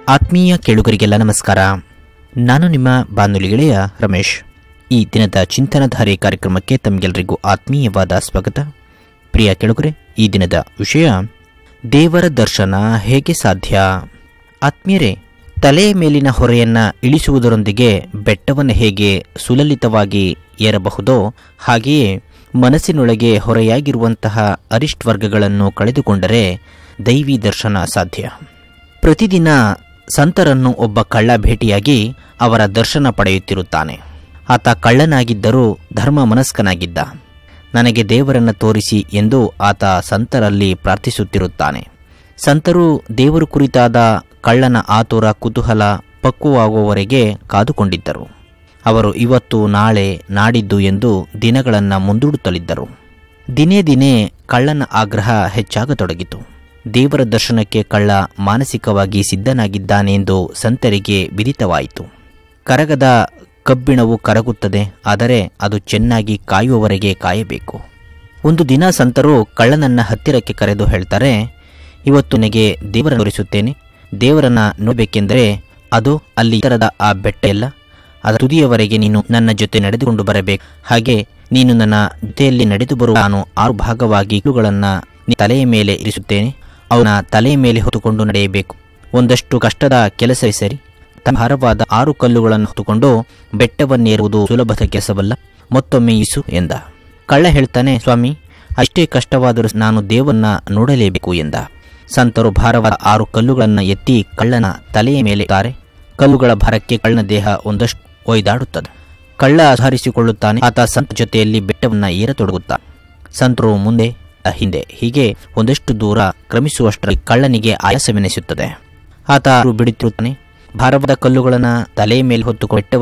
ಆತ್ಮೀಯ ಕೇಳುಗರಿಗೆಲ್ಲ ನಮಸ್ಕಾರ ನಾನು ನಿಮ್ಮ ಬಾನುಲಿ ಗೆಳೆಯ ರಮೇಶ್ ಈ ದಿನದ ಚಿಂತನಧಾರೆ ಕಾರ್ಯಕ್ರಮಕ್ಕೆ ತಮಗೆಲ್ಲರಿಗೂ ಆತ್ಮೀಯವಾದ ಸ್ವಾಗತ ಪ್ರಿಯ ಕೇಳುಗರೆ ಈ ದಿನದ ವಿಷಯ ದೇವರ ದರ್ಶನ ಹೇಗೆ ಸಾಧ್ಯ ಆತ್ಮೀಯರೇ ತಲೆಯ ಮೇಲಿನ ಹೊರೆಯನ್ನ ಇಳಿಸುವುದರೊಂದಿಗೆ ಬೆಟ್ಟವನ್ನು ಹೇಗೆ ಸುಲಲಿತವಾಗಿ ಏರಬಹುದೋ ಹಾಗೆಯೇ ಮನಸ್ಸಿನೊಳಗೆ ಹೊರೆಯಾಗಿರುವಂತಹ ಅರಿಷ್ಟ್ ವರ್ಗಗಳನ್ನು ಕಳೆದುಕೊಂಡರೆ ದೈವಿ ದರ್ಶನ ಸಾಧ್ಯ ಪ್ರತಿದಿನ ಸಂತರನ್ನು ಒಬ್ಬ ಕಳ್ಳ ಭೇಟಿಯಾಗಿ ಅವರ ದರ್ಶನ ಪಡೆಯುತ್ತಿರುತ್ತಾನೆ ಆತ ಕಳ್ಳನಾಗಿದ್ದರೂ ಧರ್ಮ ಮನಸ್ಕನಾಗಿದ್ದ ನನಗೆ ದೇವರನ್ನು ತೋರಿಸಿ ಎಂದು ಆತ ಸಂತರಲ್ಲಿ ಪ್ರಾರ್ಥಿಸುತ್ತಿರುತ್ತಾನೆ ಸಂತರು ದೇವರು ಕುರಿತಾದ ಕಳ್ಳನ ಆತುರ ಕುತೂಹಲ ಪಕ್ವವಾಗುವವರೆಗೆ ಕಾದುಕೊಂಡಿದ್ದರು ಅವರು ಇವತ್ತು ನಾಳೆ ನಾಡಿದ್ದು ಎಂದು ದಿನಗಳನ್ನು ಮುಂದೂಡುತ್ತಲಿದ್ದರು ದಿನೇ ದಿನೇ ಕಳ್ಳನ ಆಗ್ರಹ ಹೆಚ್ಚಾಗತೊಡಗಿತು ದೇವರ ದರ್ಶನಕ್ಕೆ ಕಳ್ಳ ಮಾನಸಿಕವಾಗಿ ಸಿದ್ಧನಾಗಿದ್ದಾನೆಂದು ಸಂತರಿಗೆ ವಿದಿತವಾಯಿತು ಕರಗದ ಕಬ್ಬಿಣವು ಕರಗುತ್ತದೆ ಆದರೆ ಅದು ಚೆನ್ನಾಗಿ ಕಾಯುವವರೆಗೆ ಕಾಯಬೇಕು ಒಂದು ದಿನ ಸಂತರು ಕಳ್ಳನನ್ನ ಹತ್ತಿರಕ್ಕೆ ಕರೆದು ಹೇಳ್ತಾರೆ ಇವತ್ತು ನನಗೆ ದೇವರನ್ನು ತೋರಿಸುತ್ತೇನೆ ದೇವರನ್ನ ನೋಡಬೇಕೆಂದರೆ ಅದು ಅಲ್ಲಿ ತರದ ಆ ಬೆಟ್ಟ ಎಲ್ಲ ಅದರ ತುದಿಯವರೆಗೆ ನೀನು ನನ್ನ ಜೊತೆ ನಡೆದುಕೊಂಡು ಬರಬೇಕು ಹಾಗೆ ನೀನು ನನ್ನ ಜೊತೆಯಲ್ಲಿ ನಡೆದು ಬರುವ ನಾನು ಆರು ಭಾಗವಾಗಿ ಕಲ್ಲುಗಳನ್ನು ನಿನ್ನ ತಲೆಯ ಮೇಲೆ ಇರಿಸುತ್ತೇನೆ ಅವನ ತಲೆಯ ಮೇಲೆ ಹೊತ್ತುಕೊಂಡು ನಡೆಯಬೇಕು ಒಂದಷ್ಟು ಕಷ್ಟದ ಕೆಲಸ ಸರಿ ತನ್ನ ಭಾರವಾದ ಆರು ಕಲ್ಲುಗಳನ್ನು ಹೊತ್ತುಕೊಂಡು ಬೆಟ್ಟವನ್ನೇರುವುದು ಸುಲಭದ ಕೆಲಸವಲ್ಲ ಮತ್ತೊಮ್ಮೆ ಇಸು ಎಂದ ಕಳ್ಳ ಹೇಳ್ತಾನೆ ಸ್ವಾಮಿ ಅಷ್ಟೇ ಕಷ್ಟವಾದರೂ ನಾನು ದೇವನ್ನ ನೋಡಲೇಬೇಕು ಎಂದ ಸಂತರು ಭಾರವಾದ ಆರು ಕಲ್ಲುಗಳನ್ನು ಎತ್ತಿ ಕಳ್ಳನ ತಲೆಯ ಮೇಲೆ ಇಟ್ಟಾರೆ ಕಲ್ಲುಗಳ ಭಾರಕ್ಕೆ ಕಳ್ಳನ ದೇಹ ಒಂದಷ್ಟು ಒಯ್ದಾಡುತ್ತದೆ ಕಳ್ಳ ಸುಧಾರಿಸಿಕೊಳ್ಳುತ್ತಾನೆ ಆತ ಸಂತ ಜೊತೆಯಲ್ಲಿ ಬೆಟ್ಟವನ್ನ ಏರತೊಡಗುತ್ತಾನೆ ಸಂತರು ಮುಂದೆ ಹಿಂದೆ ಹೀಗೆ ಒಂದಷ್ಟು ದೂರ ಕ್ರಮಿಸುವಷ್ಟರಲ್ಲಿ ಕಳ್ಳನಿಗೆ ಆಯಾಸವೆನಿಸುತ್ತದೆ ಆತ ಬಿಡುತ್ತಿರುತ್ತಾನೆ ಭಾರವಾದ ಕಲ್ಲುಗಳನ್ನು ತಲೆಯ ಮೇಲೆ ಹೊತ್ತುಕೊಂಡು ಬೆಟ್ಟವನ್ನು